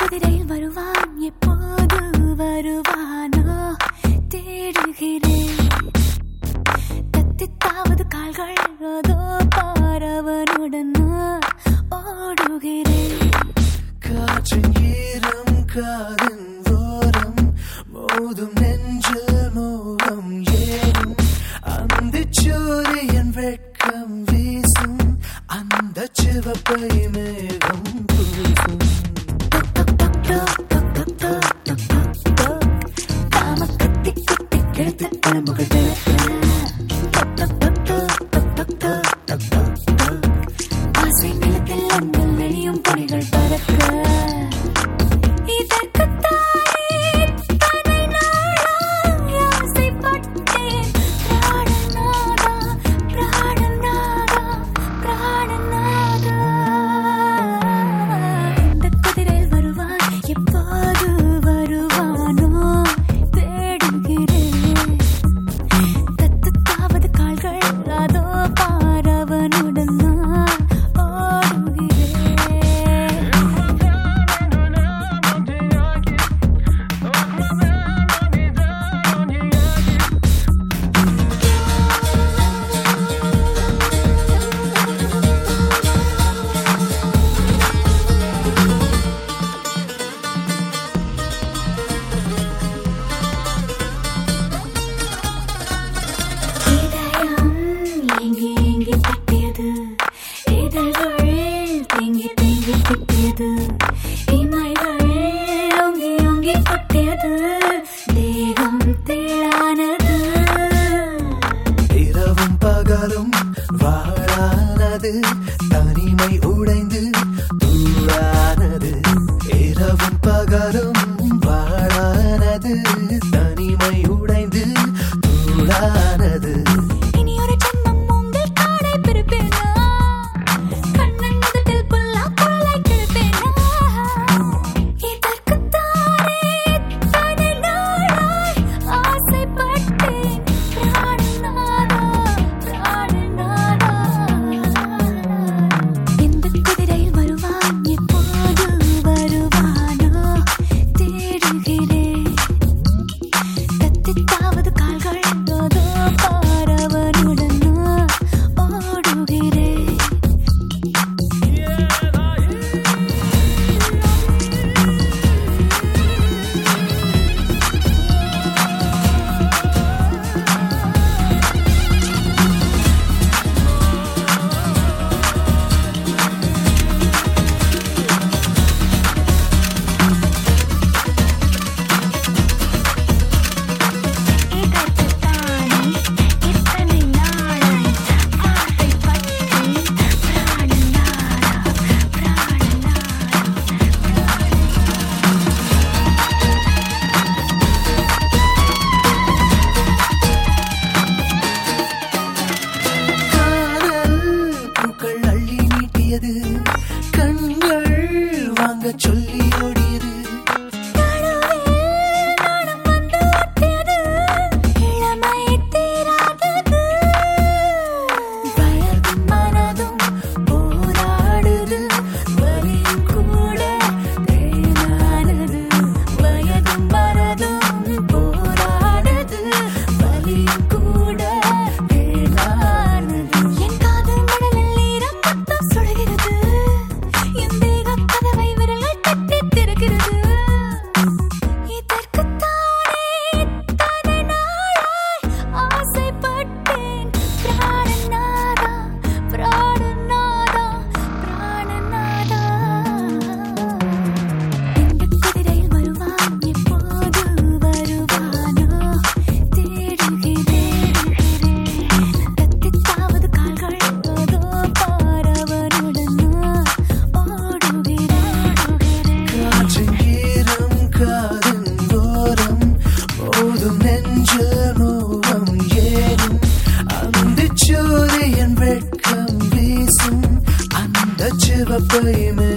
குதிரையில் வருவான் எப்போது வருவானோ தேடுகிறேன் தத்தித்தாவது கால்கள் அதோ பாரவனுடன் நான் ஓடுகிறேன் காற்றின் ஈரம் காதின் ஓரம் மோதும் நெஞ்சில் மோகம் ஏறும் அந்த சூரியன் வெட்கம் வீசும் அந்த சிவப்பை மேகம் பூசும் காமக்கத்தி குத்தி கிழித்த எலும்புகள் திறக்க. ஆசை நிலத்தில் நெளியும் பொறிகள் பறக்க இதற்குத்தானே தன்னை நாளாய் ஆசைப்பட்டேன். பிராணநாதா, பிராணநாதா, பிராணநாதா. இந்தக் குதிரையில் வருவான், எப்போது வருவானோ தேடுகிறேன். தத்தத்தாவது கால்கள் அதோ பாரவனுடன் நான் ஓடுகிறேன் இதயம் ஏங்கி ஏங்கி தட்டியது இதழ்கள் தேங்கி தேங்கி திட்டியது இமைகள் ஓங்கி ஓங்கி கொட்டியது தேகம் தேளானது இரவும் பகலும் வாழானது தனிமை உடைந்து தூளானது இரவும் பகலும் வாழானது தனிமை உடைந்து தூளானது இனி ஒரு ஜென்மம் உங்கள் காடை பிறப்பேனா கண்ணன் முதட்டில் புல்லா குழலாய் கிழப்பேனா இதற்குத்தானே தனி நாளாய் ஆசைப்பட்டேன் பிராணநாதா பிராணநாதா இந்த குதிரையில் வருவான் எப்போது வருவானோ தேடுகிறேன் தத்தித்தாவது கால்கள் அதோ பாரவனுடன் நான் ஓடுகிறேன் இதற்குத்தானே இத்தனை நாளாய் ஆசைப்பட்டேன் பிராணநாதா பிராணநாதா காதல் பூக்கள் அள்ளி நீட்டியது கண்கள் வாங்க சொல்லி ஓடியது நடுவில் நாணம் வந்து ஒட்டியது இளமை தீராதது வயதும் மனதும் போராடுது வலியும் கூட தேனானது வயதும் மனதும் போராடுது வலியும் கூட தேனானது என் காதல் மணலில் ஈரம் மொத்தம் சுடுகிறது என் தேக கதவை விரல்கள் தட்டி திறக்கிறது இதற்குத்தானே தனி நாளாய் ஆசைப்பட்டேன் பிராணநாதா பிராணநாதா பிராணநாதா இந்த குதிரையில் வருவான் எப்போது வருவானோ தேடுகிறேன் தத்தித்தாவது கால்கள் அதோ பாரவனுடன் நான் ஓடுகிறேன் காற்றின் ஈரம் காதின் ஓரம் மோதும் நெஞ்சில் மோகம் ஏறும் அந்த சூரியன் வெட்கம் வீசும் அந்த சிவப்பை